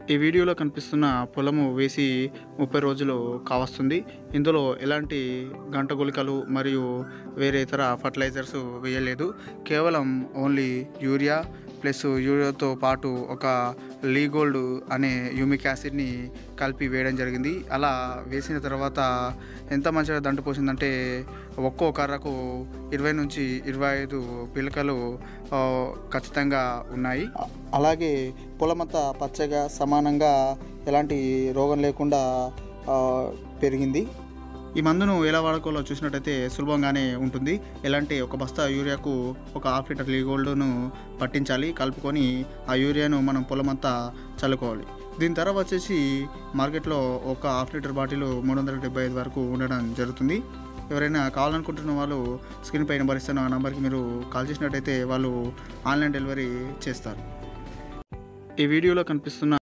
ఈ వీడియోలో కనిపిస్తున్న పొలము వేసి ముప్పై రోజులు కావస్తుంది ఇందులో ఎలాంటి గంట గుళికలు మరియు వేరే ఇతర ఫర్టిలైజర్స్ వేయలేదు కేవలం ఓన్లీ యూరియా ప్లస్ యూరియాతో పాటు ఒక లీగోల్డ్ అనే యూమిక్ యాసిడ్ని కలిపి వేయడం జరిగింది అలా వేసిన తర్వాత ఎంత మంచిగా దంటు పోసిందంటే ఒక్కో కర్రకు ఇరవై నుంచి ఇరవై ఐదు పిలకలు ఆ, ఖచ్చితంగా ఉన్నాయి అ- అలాగే పొలమంతా పచ్చగా సమానంగా ఎలాంటి రోగం లేకుండా ఆ, పెరిగింది ఈ మందును ఎలా వాడుకోవాలో చూసినట్టయితే సులభంగానే ఉంటుంది ఎలాంటి ఒక బస్తా యూరియాకు ఒక హాఫ్ లీటర్ లీగోల్డ్ను పట్టించాలి కలుపుకొని ఆ యూరియాను మనం పొలమంతా చల్లుకోవాలి దీని తర్వాత వచ్చేసి మార్కెట్లో ఒక హాఫ్ లీటర్ బాటిల్ మూడు వందల డెబ్బై ఐదు వరకు ఉండడం జరుగుతుంది ఎవరైనా కావాలనుకుంటున్న వాళ్ళు స్క్రీన్ పై నెంబర్ ఇస్తాను ఆ నెంబర్కి మీరు కాల్ చేసినట్టయితే వాళ్ళు ఆన్లైన్ డెలివరీ చేస్తారు ఈ వీడియోలో కనిపిస్తున్న